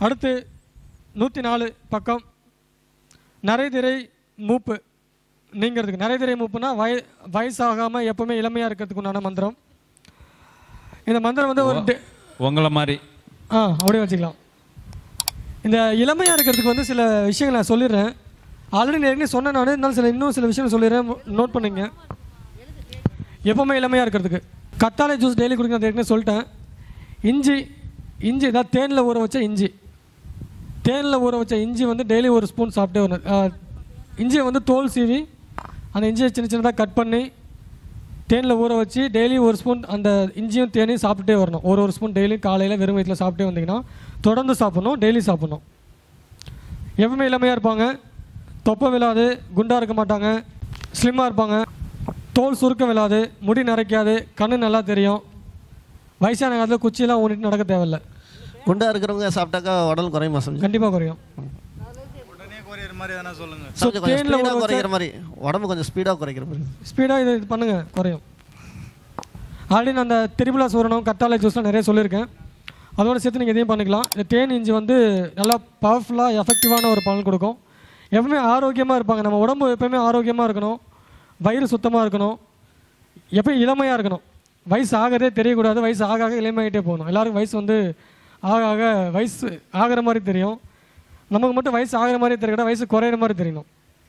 அடுத்து நூற்றி நாலு பக்கம் நரைதிரை மூப்பு நீங்கிறதுக்கு நரைதிரை மூப்புனா வய வயசாகாமல் எப்பவுமே இளமையாக இருக்கிறதுக்கு உண்டான மந்திரம் இந்த மந்திரம் வந்து ஒரு டே- உங்களை மாதிரி ஆ அப்படியே வச்சுக்கலாம் இந்த இளமையாக இருக்கிறதுக்கு வந்து சில விஷயங்கள் நான் சொல்லிடுறேன் ஆல்ரெடி ஏற்கனவே சொன்னேன் நான் இருந்தாலும் சில இன்னும் சில விஷயங்கள் சொல்லிடுறேன் நோட் பண்ணுங்க எப்பவுமே இளமையாக இருக்கிறதுக்கு கத்தாழை ஜூஸ் டெய்லி குடிக்கிறது ஏற்கனவே சொல்லிட்டேன் இஞ்சி இஞ்சி இதான் தேனில் ஊற வச்ச இஞ்சி தேனில் ஊற வச்ச இஞ்சி வந்து டெய்லி ஒரு ஸ்பூன் சாப்பிட்டே வரணும் ஆ, இஞ்சியை வந்து தோல் சீவி அந்த இஞ்சியை சின்ன சின்னதாக கட் பண்ணி தேனில் ஊற வச்சு டெய்லி ஒரு ஸ்பூன் அந்த இஞ்சியும் தேனையும் சாப்பிட்டுட்டே வரணும் ஒரு ஒரு ஸ்பூன் டெய்லி காலையில் வெறும் வயிற்றில் சாப்பிட்டே வந்தீங்கன்னா தொடர்ந்து சாப்பிடணும் டெய்லி சாப்பிடணும் எப்பவுமே இளமையாக இருப்பாங்க தொப்பை விழாது குண்டாக இருக்க மாட்டாங்க ஸ்லிம்மாக இருப்பாங்க தோல் சுருக்கம் விழாது முடி நரைக்காது கண்ணு நல்லா தெரியும் வயசான காலத்தில் குச்சியெல்லாம் ஊனிட்டு நடக்க தேவையில்ல குண்டா இருக்கிறவங்க சாப்பிட்டாக்கா உடல் குறையுமா சமைச்சு கண்டிப்பாக குறையும் உடனே குறையிற மாதிரி எதனா சொல்லுங்க ஸோ கொஞ்சம் தேனில் ஸ்பீடாக ஊற வச்ச குறைக்கிற மாதிரி உடம்பு கொஞ்சம் ஸ்பீடாக குறைக்கிற மாதிரி ஸ்பீடாக இது இது பண்ணுங்க குறையும் ஆல்ரெடி நான் அந்த திரிபுலா சூரணம் கத்தாழை ஜூஸ்லாம் நிறைய சொல்லியிருக்கேன் அதோட சேர்த்து நீங்கள் இதையும் பண்ணிக்கலாம் இந்த தேன் இஞ்சி வந்து நல்லா பவர்ஃபுல்லாக எஃபெக்டிவான ஒரு பலன் கொடுக்கும் எப்பவுமே ஆரோக்கியமாக இருப்பாங்க நம்ம உடம்பு எப்பவுமே ஆரோக்கியமாக இருக்கணும் வயிறு சுத்தமாக இருக்கணும் எப்பயும் இளமையாக இருக்கணும் வயசு ஆகிறதே தெரியக்கூடாது வயசு ஆக ஆக இளமையாகிட்டே போகணும் எல்லாருக்கும் வயசு வந்து ஆக ஆக வயசு ஆகிற மாதிரி தெரியும் நமக்கு மட்டும் வயசு ஆகிற மாதிரி தெரியக்கூடாது வயசு குறையிற மாதிரி தெரியணும்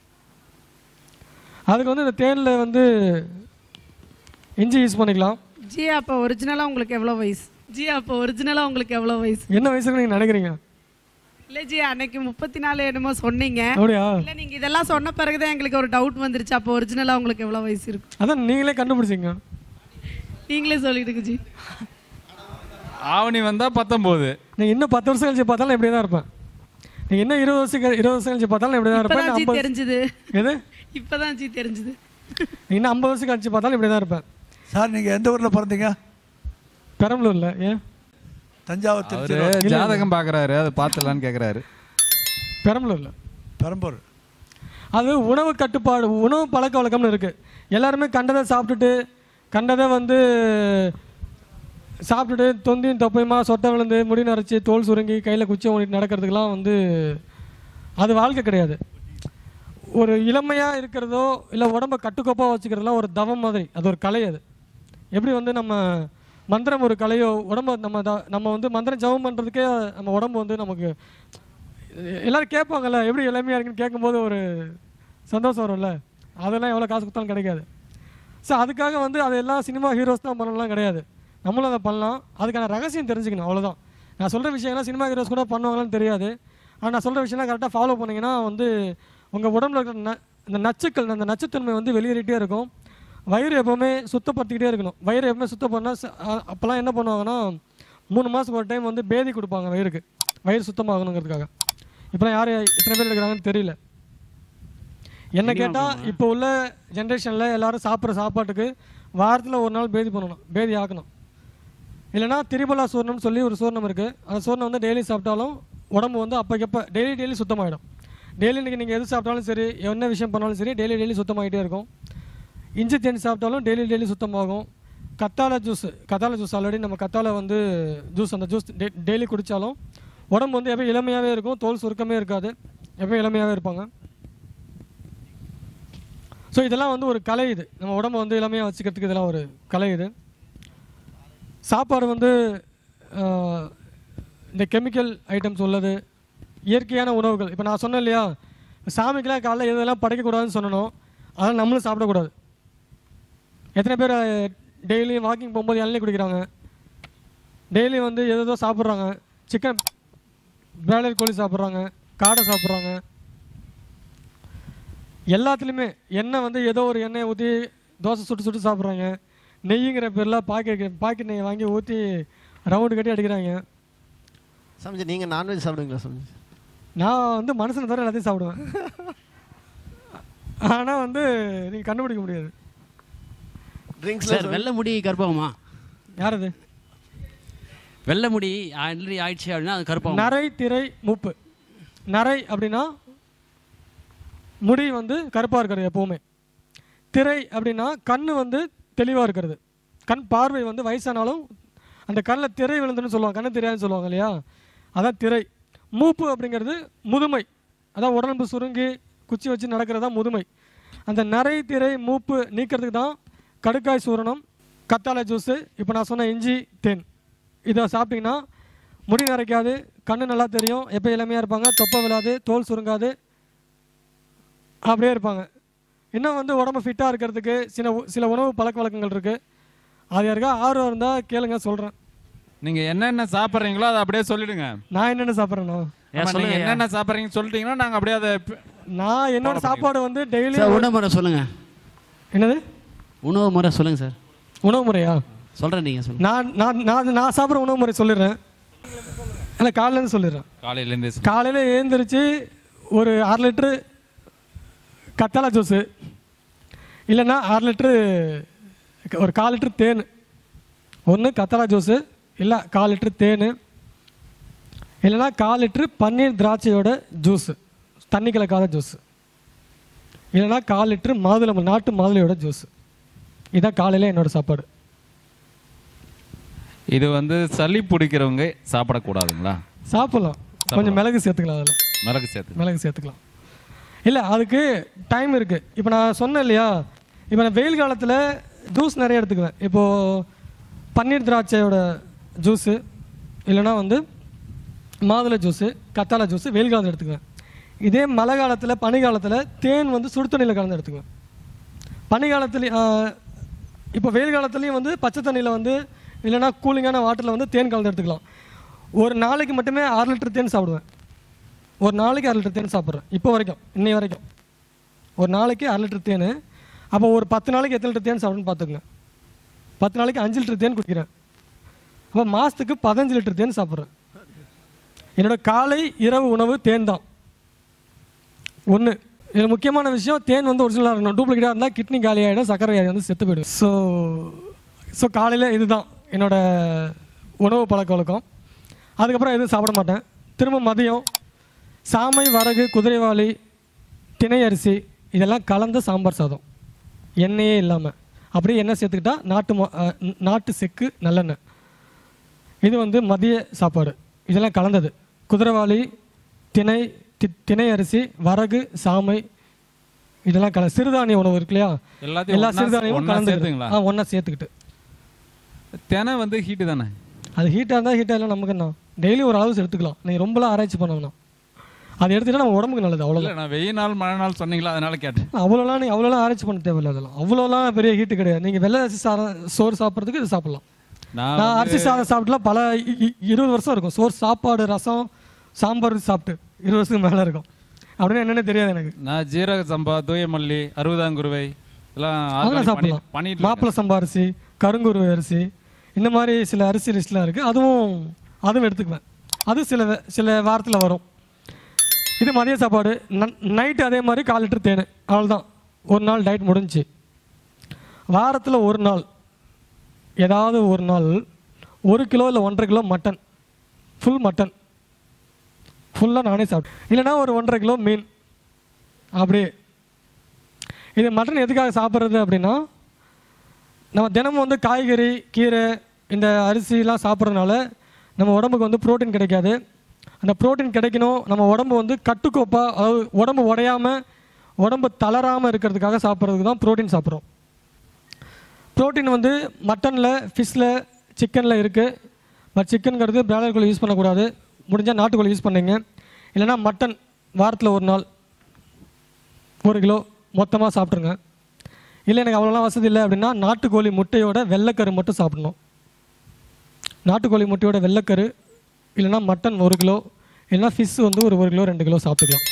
அதுக்கு வந்து இந்த தேனில் வந்து இஞ்சி யூஸ் பண்ணிக்கலாம் ஜி அப்போ ஒரிஜினலாக உங்களுக்கு எவ்வளோ வயசு ஜி அப்போ ஒரிஜினலாக உங்களுக்கு எவ்வளோ வயசு என்ன வயசுக்கு நீங்கள் நினைக்கிறீங்க இல்லை ஜி அன்னைக்கு முப்பத்தி நாலு என்னமோ சொன்னீங்க அப்படியா இல்லை நீங்கள் இதெல்லாம் சொன்ன பிறகுதான் எங்களுக்கு ஒரு டவுட் வந்துருச்சு அப்போ ஒரிஜினலாக உங்களுக்கு எவ்வளோ வயசு இருக்கும் அதான் நீங்களே கண்டுபிடிச்சிங்க நீங்களே சொல்லிடுங்க ஜி ஆவணி வந்தால் பத்தொம்போது நீங்கள் இன்னும் பத்து வருஷம் கழிச்சு பார்த்தாலும் இப்படியே தான் இருப்பேன் நீங்கள் இன்னும் இருபது வருஷம் கழி- இருபது வருஷம் கழிச்சு பார்த்தாலும் இப்படி தான் இருப்பேன் இப்பதான் ஜி இன்னும் ஐம்பது தெரிஞ்சுது எது இப்பதான் ஜி தெரிஞ்சுது இன்னும் ஐம்பது வருஷம் கழிச்சு பார்த்தாலும் இப்படி தான் இருப்பேன் சார் நீங்கள் எந்த ஊரில் பிறந்தீங்க பெரம்பலூர்ல ஏன் தஞ்சாவூர் திருச்சி அவரு ஜாதகம் பார்க்குறாரு அதை பார்த்துலான்னு கேட்குறாரு பெரம்பலூர்ல பெரம்பூர் அது உணவு கட்டுப்பாடு உணவு பழக்க வழக்கம்னு இருக்குது எல்லாருமே கண்டதை சாப்பிட்டுட்டு கண்டதை வந்து சாப்பிட்டுட்டு தொந்தியும் தொப்பையுமா சொட்டை விழுந்து முடி நரைச்சி தோல் சுருங்கி கையில் குச்சி ஓடிட்டு நடக்கிறதுக்கெலாம் வந்து அது வாழ்க்கை கிடையாது ஒரு இளமையாக இருக்கிறதோ இல்லை உடம்ப கட்டுக்கோப்பாக வச்சுக்கிறதுலாம் ஒரு தவம் மாதிரி அது ஒரு கலை அது எப்படி வந்து நம்ம மந்திரம் ஒரு கலையோ உடம்ப நம்ம த- நம்ம வந்து மந்திரம் ஜபம் பண்ணுறதுக்கே நம்ம உடம்பு வந்து நமக்கு எல்லாரும் கேட்பாங்கல்ல எப்படி இளமையாக இருக்குன்னு கேட்கும்போது ஒரு சந்தோஷம் வரும்ல அதெல்லாம் எவ்வளோ காசு கொடுத்தாலும் கிடைக்காது ஸோ அதுக்காக வந்து அதெல்லாம் சினிமா ஹீரோஸ் தான் பண்ணலாம் கிடையாது நம்மளும் அதை பண்ணலாம் அதுக்கான ரகசியம் தெரிஞ்சுக்கணும் அவ்வளோதான் நான் சொல்கிற விஷயம்லாம் சினிமா ஹீரோஸ் கூட பண்ணுவாங்களான்னு தெரியாது ஆனால் நான் சொல்கிற விஷயம்லாம் கரெக்டாக ஃபாலோ பண்ணிங்கன்னா வந்து உங்கள் உடம்புல இருக்கிற ந இந்த நச்சுக்கள் அந்த நச்சுத்தன்மை வந்து வெளியேறிட்டே இருக்கும் வயிறு எப்போவுமே சுத்தப்படுத்திக்கிட்டே இருக்கணும் வயிறு எப்பவுமே சுத்தம் பண்ணால் அப்போல்லாம் என்ன பண்ணுவாங்கன்னா மூணு மாதத்துக்கு ஒரு டைம் வந்து பேதி கொடுப்பாங்க வயிறுக்கு வயிறு சுத்தமாகணுங்கிறதுக்காக இப்போலாம் யார் எத்தனை பேர் எடுக்கிறாங்கன்னு தெரியல என்ன கேட்டால் இப்போ உள்ள ஜென்ரேஷனில் எல்லாரும் சாப்பிட்ற சாப்பாட்டுக்கு வாரத்தில் ஒரு நாள் பேதி பண்ணணும் பேதி ஆக்கணும் இல்லைனா திரிபலா சூர்ணம்னு சொல்லி ஒரு சூர்ணம் இருக்குது அந்த சூர்ணம் வந்து டெய்லி சாப்பிட்டாலும் உடம்பு வந்து அப்போக்கப்போ டெய்லி டெய்லி சுத்தமாயிடும் டெய்லி இன்றைக்கி நீங்கள் எது சாப்பிட்டாலும் சரி என்ன விஷயம் பண்ணாலும் சரி டெய்லி டெய்லி சுத்தமாகிட்டே இருக்கும் இஞ்சி தேனி சாப்பிட்டாலும் டெய்லி டெய்லி சுத்தமாகும் கத்தாழை ஜூஸ் கத்தாழை ஜூஸ் ஆல்ரெடி நம்ம கத்தாழை வந்து ஜூஸ் அந்த ஜூஸ் டெய்லி குடித்தாலும் உடம்பு வந்து எப்பயும் இளமையாகவே இருக்கும் தோல் சுருக்கமே இருக்காது எப்பயும் இளமையாகவே இருப்பாங்க ஸோ இதெல்லாம் வந்து ஒரு கலை இது நம்ம உடம்ப வந்து இளமையாக வச்சுக்கிறதுக்கு இதெல்லாம் ஒரு கலை இது சாப்பாடு வந்து ஆஹ், இந்த கெமிக்கல் ஐட்டம்ஸ் உள்ளது இயற்கையான உணவுகள் இப்போ நான் சொன்னேன் இல்லையா சாமிக்கெல்லாம் காலைல எதெல்லாம் படைக்கக்கூடாதுன்னு சொன்னனோ அதெல்லாம் நம்மளும் சாப்பிடக்கூடாது எத்தனை பேர் டெய்லியும் வாக்கிங் போகும்போது இளநீ குடிக்கிறாங்க டெய்லி வந்து எதோ சாப்பிட்றாங்க சிக்கன் பிராய்லர் கோழி சாப்பிட்றாங்க காடை சாப்பிட்றாங்க எல்லாத்துலேயுமே எண்ணெய் வந்து ஏதோ ஒரு எண்ணெயை ஊற்றி தோசை சுட்டு சுட்டு சாப்பிட்றாங்க நெய்யுங்கிற பேரில் பாக்கெட் பாக்கெட் நெய் வாங்கி ஊற்றி ரவுண்டு கட்டி அடிக்கிறாங்க சமைச்சு நீங்கள் நான்வெஜ் சாப்பிடுவீங்களா சமைச்சு நான் வந்து மனுஷனை தவிர எல்லாத்தையும் சாப்பிடுவேன் ஆனால் வந்து நீங்கள் கண்டுபிடிக்க முடியாது சார் வெள்ளை முடி கருப்பாகுமா யார் அது வெள்ளை முடி ஆல்ரெடி ஆயிடுச்சு அப்படின்னா அது கருப்பாகும் நரை திரை மூப்பு நரை அப்படின்னா முடி வந்து கருப்பாக இருக்கிறது எப்போவுமே திரை அப்படின்னா கண் வந்து தெளிவாக இருக்கிறது கண் பார்வை வந்து வயசானாலும் அந்த கண்ணில் திரை விழுந்துன்னு சொல்லுவாங்க கண்ணு தெரியாதுன்னு சொல்லுவாங்க இல்லையா அதான் திரை மூப்பு அப்படிங்கிறது முதுமை அதான் உடம்பு சுருங்கி குச்சி வச்சு நடக்கிறது தான் முதுமை அந்த நரை திரை மூப்பு நீக்கிறதுக்கு தான் கடுக்காய் சூரணம் கத்தாழை ஜூஸு இப்போ நான் சொன்ன இஞ்சி தேன் இதை சாப்பிட்டீங்கன்னா முடி நரைக்காது கண்ணு நல்லா தெரியும் எப்போ இளமையாக இருப்பாங்க தொப்பை விழாது தோல் சுருங்காது அப்படியே இருப்பாங்க இன்னும் வந்து உடம்பு ஃபிட்டாக இருக்கிறதுக்கு சில உ- சில உணவு பழக்க வழக்கங்கள் இருக்குது அது யாருக்கா ஆர்வம் இருந்தால் கேளுங்க சொல்கிறேன் நீங்க என்னென்ன சாப்பிட்றீங்களோ அதை அப்படியே சொல்லிடுங்க நான் என்னென்ன சாப்பிட்றேண்ணா ஆமா, நீங்க என்னென்ன சாப்பிட்றீங்கன்னு சொல்லிட்டீங்கன்னா நாங்க அப்படியே அதை பி- நான் என்னோட சாப்பாடு வந்து டெய்லி சார் உணவு முறை சொல்லுங்க என்னது உணவு முறை சொல்லுங்க சார் உணவு முறையா சொல்கிறேன் நீங்கள் சொல்லுங்க நான் நான் நான் நான் சாப்பிட்ற உணவு முறை சொல்லிடுறேன் இல்லை காலையிலேருந்து சொல்லிடுறேன் காலையில இருந்து காலையில் எழுந்திரிச்சு ஒரு அரை லிட்ரு கத்தாழை ஜூஸு இல்லைன்னா அரை லிட்ரு ஒரு கால் லிட்ரு தேன் ஒன்று கத்தாழை ஜூஸு இல்லை கால் லிட்ரு தேன் இல்லைன்னா கால் லிட்ரு பன்னீர் திராட்சையோட ஜூஸு தண்ணி கலக்காத ஜூஸு இல்லைன்னா கால் லிட்ரு மாதுளை நாட்டு மாதுளையோட ஜூஸு இதான் காலையில் என்னோட சாப்பாடு இது வந்து சளி பிடிக்கிறவங்க சாப்பிடக்கூடாதுங்களா சாப்பிட்லாம் கொஞ்சம் மிளகு சேர்த்துக்கலாம் அதில் மிளகு சேர்த்து மிளகு சேர்த்துக்கலாம் இல்லை அதுக்கு டைம் இருக்குது இப்போ நான் சொன்னேன் இல்லையா இப்போ நான் வெயில் காலத்தில் ஜூஸ் நிறைய எடுத்துக்குவேன் இப்போது பன்னீர் திராட்சையோட ஜூஸு இல்லைன்னா வந்து மாதுளை ஜூஸு கத்தாழை ஜூஸு வெயில் காலத்தில் எடுத்துக்குவேன் இதே மழை காலத்தில் பனி காலத்தில் தேன் வந்து சுடு தண்ணியில் கலந்து எடுத்துக்குவேன் பனி காலத்துலேயும் இப்போ வெயில் காலத்துலேயும் வந்து பச்சை தண்ணியில் வந்து இல்லைன்னா கூலிங்கான வாட்டரில் வந்து தேன் கலந்து எடுத்துக்கலாம் ஒரு நாளைக்கு மட்டுமே அரை லிட்டர் தேன் சாப்பிடுவேன் ஒரு நாளைக்கு அரை லிட்டர் தேன் சாப்பிட்றேன் இப்போ வரைக்கும் இன்னை வரைக்கும் ஒரு நாளைக்கு அரை லிட்டர் தேன் அப்போ ஒரு பத்து நாளைக்கு எத்தனை லிட்டர் தேன் சாப்பிடுன்னு பார்த்துக்குங்க பத்து நாளைக்கு அஞ்சு லிட்டர் தேன் குடிக்கிறேன் அப்போ மாதத்துக்கு பதினஞ்சு லிட்டர் தேன் சாப்பிட்றேன் என்னோட காலை இரவு உணவு தேன் தான் ஒன்று இதில் முக்கியமான விஷயம் தேன் வந்து ஒரிஜினலாக இருக்கணும் டூப்ளிகேட்டாக இருந்தால் கிட்னி காலி ஆகிடும் சர்க்கரை வியாதி வந்து செத்து போயிடும் ஸோ ஸோ காலையில் இதுதான் என்னோட உணவு பழக்க வழக்கம் அதுக்கப்புறம் எதுவும் சாப்பிட மாட்டேன் திரும்ப மதியம் சாமை வரகு குதிரைவாளி திணை அரிசி இதெல்லாம் கலந்த சாம்பார் சாதம் எண்ணெயே இல்லாமல் அப்படியே எண்ணெய் சேர்த்துக்கிட்டா நாட்டு மொ- அஹ், நாட்டு செக்கு நல்லெண்ணெய் இது வந்து மதிய சாப்பாடு இதெல்லாம் கலந்தது குதிரைவாளி திணை தி- திணை அரிசி வரகு சாமை இதெல்லாம் கல சிறுதானிய உணவு இருக்கு இல்லையா எல்லாத்தையும் எல்லா ஒண்ணா- சிறுதானியமும் ஒண்ணா கலந்து சேர்த்துங்களா? ஆ ஒன்றா சேர்த்துக்கிட்டு தினை வந்து ஹீட்டு தானே அது ஹீட்டாக இருந்தால் ஹீட்டாக இல்லை நமக்கு என்ன டெய்லி ஒரு அளவு எடுத்துக்கலாம் நீங்கள் ரொம்பலாம் ஆராய்ச்சி பண்ண வேணாம் அது எடுத்துக்கிட்டா நம்ம உடம்புக்கு நல்லது அவ்வளோ இல்ல நான் வெயில் நாள் மழை நாள் சொன்னீங்களா அதனால கேட்டேன் அவ்வளோலாம் நீங்கள் அவ்வளோலாம் ஆராய்ச்சி பண்ண தேவையில்லை அதெல்லாம் அவ்வளோலாம் பெரிய ஹீட்டு கிடையாது நீங்கள் வெள்ளை அரிசி சாதம் சோறு சாப்பிட்றதுக்கு இது சாப்பிட்லாம் நான் நான் அரிசி சாதம் சாப்பிட்டுலாம் பல இ- இ- இருபது வருஷம் இருக்கும் சோறு சாப்பாடு ரசம் சாம்பார் சாப்பிட்டு இருபது வருஷத்துக்கு மேலே இருக்கும் அப்படின்னு என்னென்னு தெரியாது எனக்கு நான் ஜீரக சம்பா தூய மல்லி அறுபதாங்குருவை எல்லாம் அதெல்லாம் organic சாப்பிடலாம் பண்ணி- பண்ணிட்டு மாப்பிள்ளை சம்பா அரிசி கருங்குருவை அரிசி இந்த மாதிரி சில அரிசி லிஸ்ட்லாம் இருக்குது அதுவும் அதுவும் எடுத்துக்குவேன் அது சில வே- சில வாரத்தில் வரும் இது மதிய சாப்பாடு நைட்டு அதே மாதிரி கால் லிட்டர் தேன் அவ்வளோதான் ஒரு நாள் டயட் முடிஞ்சுச்சு வாரத்தில் ஒரு நாள் ஏதாவது ஒரு நாள் ஒரு கிலோ இல்லை ஒன்றரை கிலோ மட்டன் ஃபுல் மட்டன் ஃபுல்லாக நானே சாப்பிட்டேன் இல்லைன்னா ஒரு ஒன்றரை கிலோ மீன் அப்படியே இது மட்டன் எதுக்காக சாப்பிட்றது அப்படின்னா நம்ம தினமும் வந்து காய்கறி கீரை இந்த அரிசிலாம் சாப்பிட்றதுனால நம்ம உடம்புக்கு வந்து புரோட்டீன் கிடைக்காது அந்த புரோட்டீன் கிடைக்கணும் நம்ம உடம்பு வந்து கட்டுக்கோப்பாக அதாவது உடம்பு உடையாமல் உடம்பு தளராமல் இருக்கிறதுக்காக சாப்பிட்றதுக்கு தான் புரோட்டீன் சாப்பிட்றோம் புரோட்டீன் வந்து மட்டனில் ஃபிஷ்ஷில் சிக்கனில் இருக்குது பட் சிக்கனுங்கிறது பிராய்லர் கோழி யூஸ் பண்ணக்கூடாது முடிஞ்சால் நாட்டுக்கோழி யூஸ் பண்ணீங்க இல்லைன்னா மட்டன் வாரத்தில் ஒரு நாள் ஒரு கிலோ மொத்தமாக சாப்பிட்ருங்க இல்லை எனக்கு அவ்வளோலாம் வசதி இல்லை அப்படின்னா நாட்டுக்கோழி முட்டையோட வெள்ளைக்கரு மட்டும் சாப்பிடணும் நாட்டுக்கோழி முட்டையோட வெள்ளைக்கரு இல்லைன்னா மட்டன் ஒரு கிலோ இல்லைன்னா ஃபிஷ் வந்து ஒரு ஒரு கிலோ ரெண்டு கிலோ சாப்பிட்டுக்கலாம்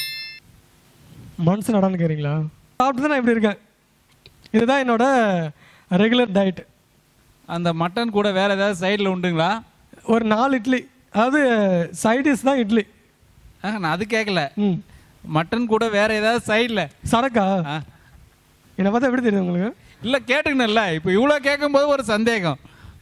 மனசு நடான்னு கேட்குறீங்களா சாப்பிட்டு தான் நான் இப்படி இருக்கேன் இதுதான் என்னோட ரெகுலர் டயட் அந்த மட்டன் கூட வேற ஏதாவது சைடில் உண்டுங்களா ஒரு நாலு இட்லி அதாவது சைடிஷ் தான் இட்லி ஆஹ், நான் அது கேட்கல ம் மட்டன் கூட வேற ஏதாவது சைடில் சரக்கா என்னை பார்த்தா எப்படி தெரியுது உங்களுக்கு இல்ல கேட்டுக்கணும்ல இப்போ இவ்வளோ கேட்கும்போது ஒரு சந்தேகம்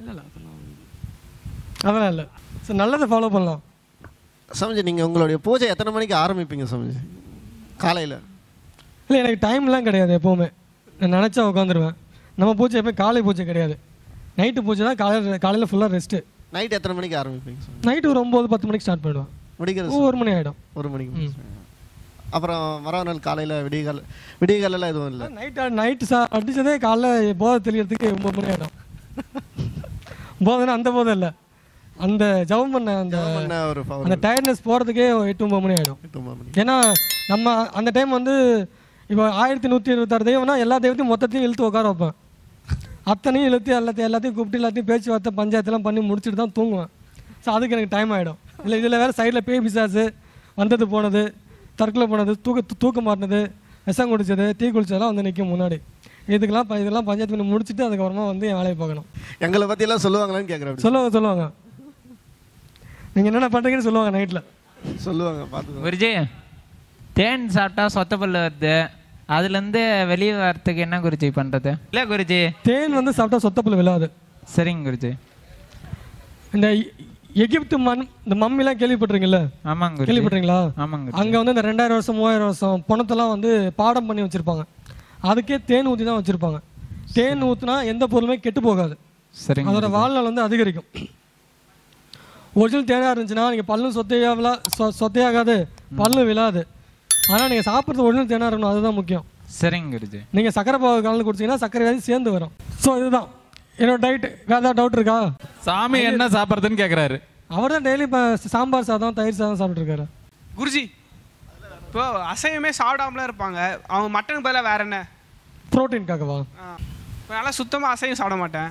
அதெல்லாம் இல்லை சரி நல்லதை ஃபாலோ பண்ணலாம் சமஜி நீங்கள் உங்களுடைய பூஜை எத்தனை மணிக்கு ஆரம்பிப்பீங்க சமஜி காலையில் இல்லை எனக்கு டைம்லாம் கிடையாது எப்போவுமே நான் நினச்சா உட்காந்துருவேன் நம்ம பூஜை எப்பயும் காலை பூஜை கிடையாது நைட்டு பூஜை தான் காலையில் காலையில் ஃபுல்லாக ரெஸ்ட்டு நைட் எத்தனை மணிக்கு ஆரம்பிப்பீங்க சமஜி நைட்டு ஒரு ஒம்பது பத்து மணிக்கு ஸ்டார்ட் பண்ணிடுவேன் முடிக்கிறது ஒரு மணி ஆகிடும் ஒரு மணிக்கு முடிச்சிருவீங்க. அப்புறம் மறுநாள் காலையில் விடியகால விடியகாலெல்லாம் எதுவும் இல்லை நைட் நைட்டு சா அடிச்சதே காலைல போதை தெளியறதுக்கு ஒம்பது மணி ஆகிடும் போதைன்னா அந்த போதை இல்லை அந்த ஜவம் பண்ண அந்த பண்ண ஒரு power அந்த டயர்ட்னஸ் போகிறதுக்கே எட்டு ஒம்பது மணி ஆகிடும் எட்டு ஒன்பது மணிக்கு ஏன்னா நம்ம அந்த டைம் வந்து இப்போ ஆயிரத்தி நூற்றி இருபத்தாறு தெய்வம்னா எல்லா தெய்வத்தையும் மொத்தத்தையும் இழுத்து உட்கார வைப்பேன் அத்தனையும் இழுத்து எல்லாத்தையும் எல்லாத்தையும் கூப்பிட்டு எல்லாத்தையும் பேச்சுவார்த்தை பஞ்சாயத்துலாம் பண்ணி முடிச்சுட்டு தான் தூங்குவேன் ஸோ அதுக்கு எனக்கு டைம் ஆகிடும் இல்லை இதில் வேறு சைடில் பேய் பிசாசு வந்தது போனது தற்கொலை போனது தூக்க தூக்க மாட்டினது விஷம் குடிச்சது தீ குளிச்சதெல்லாம் வந்து நிற்கும் முன்னாடி இதுக்கெல்லாம் ப- இதெல்லாம் பஞ்சாயத்து பண்ணி முடிச்சுட்டு அதுக்கப்புறமா வந்து என் வேலையை பார்க்கணும் எங்களை பற்றியெல்லாம் சொல்லுவாங்களான்னு கேட்குறேன் சொல்லுவாங்க சொல்லுவாங்க நீங்கள் என்னென்ன பண்ணுறீங்கன்னு சொல்லுவாங்க நைட்டில் சொல்லுவாங்க பார்த்துக்கோ குருஜி தேன் சாப்பிட்டா சொத்த பல்லு வருது அதுலேருந்து வெளியே வரத்துக்கு என்ன குருஜி பண்ணுறது இல்லை குருஜி தேன் வந்து சாப்பிட்டா சொத்தப்புல விழாது சரிங்க குருஜி இந்த எ- எகிப்து மண் இந்த மம்மிலாம் கேள்விப்பட்டிருக்கீங்கல்ல ஆமாங்க குருஜி கேள்விப்பட்டிருங்களா ஆமாங்க அங்க வந்து இந்த ரெண்டாயிரம் வருஷம் மூவாயிரம் வருஷம் பணத்தெல்லாம் வந்து பாடம் பண்ணி வச்சிருப்பாங்க அதுக்கே தேன் ஊற்றி தான் வச்சிருப்பாங்க தேன் ஊற்றினா எந்த பொருளுமே கெட்டு போகாது சரிங்க அதோட வாழ்நாள் வந்து அதிகரிக்கும் ஒரிஜினல் தேனாக இருந்துச்சுன்னா நீங்கள் பல்லும் சொத்தையாகல சொ- சொத்தையாகாது பல்லும் விழாது ஆனால் நீங்கள் சாப்பிட்றது ஒரிஜினல் தேனாக இருக்கணும் அதுதான் முக்கியம் சரிங்க குருஜி நீங்கள் சக்கரை பாகு கலந்து குடிச்சீங்கன்னா சக்கரை வியாதி சேர்ந்து வரும் ஸோ இதுதான் என்னோட டயட் வேறு ஏதாவது டவுட் இருக்கா சாமி என்ன சாப்பிட்றதுன்னு கேட்குறாரு அவர் தான் டெய்லி இப்போ சாம்பார் சாதம் தயிர் சாதம் சாப்பிட்டுருக்காரு குருஜி இப்போ அசைவமே சாப்பிடாமலாம் இருப்பாங்க அவங்க மட்டன் பதிலாக வேற என்ன ப்ரோட்டீன்காகவா இப்போ நல்லா சுத்தமாக அசைவம் சாப்பிட மாட்டேன்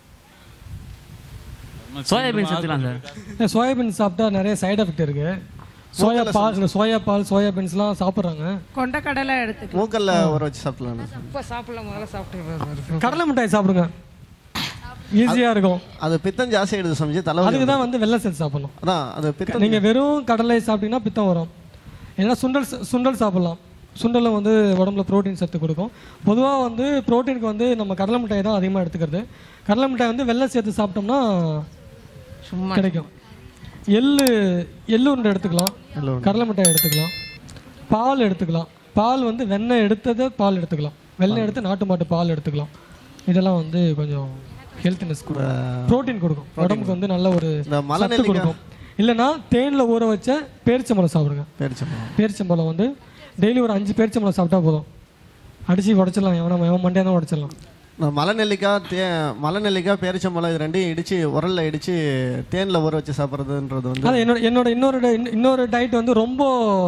சோயாபீன் சேர்த்துக்கலாம் சார் சோயாபீன் சாப்பிட்டா நிறைய சைடு எஃபெக்ட் இருக்கு சோயா பால் இந்த சோயா பால் சோயா பீன்ஸ்லாம் சாப்பிட்றாங்க கொண்டக்கடலை எடுத்துக்கலாம் மூக்கல்ல ஊற வச்சு சாப்பிடலாம் இப்போ சாப்பிடலாம் முதல்ல சாப்பிட்டு கடலை மிட்டாய் சாப்பிடுங்க ஈஸியாக இருக்கும் அது பித்தம் ஜாஸ்தி ஆயிடுது சமைச்சு தலை அதுக்கு தான் வந்து வெள்ளை சேர்த்து சாப்பிடணும் அதான் அது பித்தம் நீங்கள் வெறும் கடலை சாப்பிட்டீங்கன்னா பித்தம் வரும் ஏன்னா சுண்டல் ச- சுண்டல் சாப்பிடலாம் சுண்டலில் வந்து உடம்புல புரோட்டீன் சத்து கொடுக்கும் பொதுவாக வந்து புரோட்டீனுக்கு வந்து நம்ம கடலை மிட்டாய் தான் அதிகமாக எடுத்துக்கிறது கடலை மிட்டாய் வந்து வெள்ளை சேர்த்து சாப்பிட்டோம்னா சும்மா கிடைக்கும் எள்ளு எள்ளு உருண்டை எடுத்துக்கலாம் கடலை மிட்டாய் எடுத்துக்கலாம் பால் எடுத்துக்கலாம் பால் வந்து வெண்ணெய் எடுத்ததை பால் எடுத்துக்கலாம் வெண்ணெய் எடுத்து நாட்டு மாட்டு பால் எடுத்துக்கலாம் இதெல்லாம் வந்து கொஞ்சம் ஹெல்த்னஸ் கொடுக்கும் ப்ரோட்டீன் கொடுக்கும் உடம்புக்கு வந்து நல்ல ஒரு இந்த சத்து மலநெல்லிக்காய் கொடுக்கும் இல்லைன்னா தேனில் ஊற வச்ச பேரிச்சம்பழம் சாப்பிடுங்க பேரிச்சம்பழம் பேரிச்சம்பழம் வந்து டெய்லி ஒரு அஞ்சு பேரிச்சம்பழம் சாப்பிட்டா போதும் அடிச்சு உடச்சிடலாம் எவனா எவன் மண்டியாக தான் உடச்சிடலாம் நான் மலை நெல்லிக்காய் தே மலை நெல்லிக்காய் பேரிச்சம்பழம் இது ரெண்டையும் இடிச்சு உரல்ல இடிச்சு தேன்ல ஊற வச்சு சாப்பிட்றதுன்றது வந்து அது என்னோட என்னோட இன்னொரு di- இன்னொரு டயட் வந்து ரொம்ப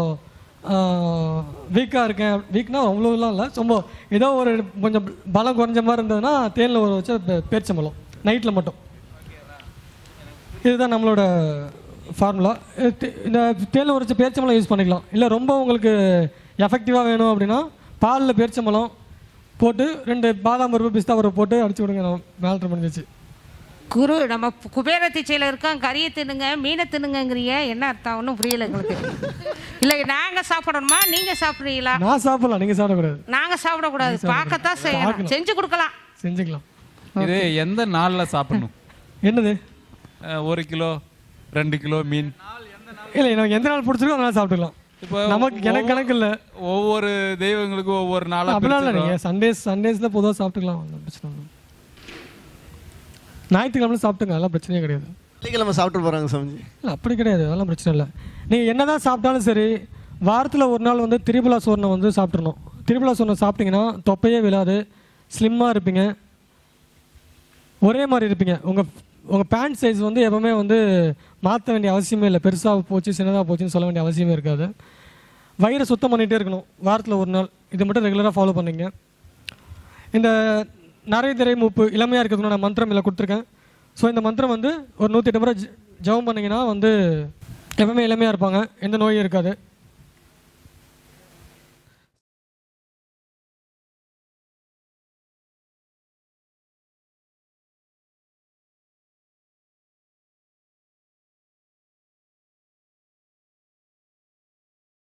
வீக்காக இருக்கேன் வீக்னா அவ்வளோலாம் இல்லை ரொம்ப ஏதோ ஒரு கொஞ்சம் பலம் குறைஞ்ச மாதிரி இருந்ததுன்னா தேனில் ஊற வச்ச பே- பேரிச்சம்பழம் நைட்டில் மட்டும் இதுதான் நம்மளோட ஃபார்முலா இந்த தேனில் உரைச்ச பேரிச்சம்பழம் யூஸ் பண்ணிக்கலாம் இல்லை ரொம்ப உங்களுக்கு எஃபெக்டிவாக வேணும் அப்படின்னா பாலில் பேரிச்சம்பழம் போட்டு ரெண்டு பாதாம் பருப்பு பிஸ்தா பருப்பு போட்டு அடிச்சு விடுங்க நம்ம மேல்ட்ரு பண்ணிச்சு குரு நம்ம குபேர திச்சையில் இருக்கோம் கறியை தின்னுங்க மீனை தின்னுங்கங்கிறீங்க என்ன அர்த்தம் ஒன்றும் புரியல எங்களுக்கு இல்லை நாங்கள் சாப்பிடணுமா நீங்கள் சாப்பிட்றீங்களா நான் சாப்பிடலாம் நீங்கள் சாப்பிடக்கூடாது நாங்கள் சாப்பிடக்கூடாது பார்க்கத்தான் செய்யணும் செஞ்சு கொடுக்கலாம் செஞ்சுக்கலாம் இது எந்த நாளில் சாப்பிடணும் என்னது அஹ், ஒரு கிலோ ரெண்டு கிலோ மீன் இல்லை எனக்கு எந்த நாள் பிடிச்சிருக்கோ அந்த நாள் சாப்பிட்டுக்கலாம் இப்போ நமக்கு எனக்கு கணக்கு இல்லை ஒவ்வொரு தெய்வங்களுக்கும் ஒவ்வொரு நாளாக அப்படிலாம் இல்லை நீங்கள் சண்டேஸ் சண்டேஸில் பொதுவாக சாப்பிட்டுக்கலாம் ஒண்ணும் பிரச்சனை இல்லை ஞாயிற்றுக்கிழமை சாப்பிட்டுங்க அதெல்லாம் பிரச்சனையே கிடையாது வெள்ளிக்கிழமை சாப்பிட்டு போறாங்க சமைச்சு இல்லை அப்படி கிடையாது அதெல்லாம் பிரச்சனை இல்லை நீங்கள் என்ன தான் சாப்பிட்டாலும் சரி வாரத்தில் ஒரு நாள் வந்து திரிபுலா சோர்ணை வந்து சாப்பிட்றணும் திரிபுலா சோர்ணை சாப்பிட்டீங்கன்னா தொப்பையே விழாது ஸ்லிம்மாக இருப்பீங்க ஒரே மாதிரி இருப்பீங்க உங்கள் உங்கள் பேண்ட் சைஸ் வந்து எப்பவுமே வந்து மாற்ற வேண்டிய அவசியமே இல்லை பெருசாக போச்சு சின்னதாக போச்சுன்னு சொல்ல வேண்டிய அவசியமே இருக்காது வயிறை சுத்தம் பண்ணிகிட்டே இருக்கணும் வாரத்தில் ஒரு நாள் இது மட்டும் ரெகுலராக ஃபாலோ பண்ணீங்க இந்த நிறைய திரை மூப்பு இளமையாக இருக்கிறதுக்கு நான் மந்திரம் இதில் கொடுத்துருக்கேன் ஸோ இந்த மந்திரம் வந்து ஒரு நூற்றி எட்டு முறை ஜ- ஜெபம் பண்ணிங்கன்னா வந்து எப்பவுமே இளமையாக இருப்பாங்க எந்த நோயும் இருக்காது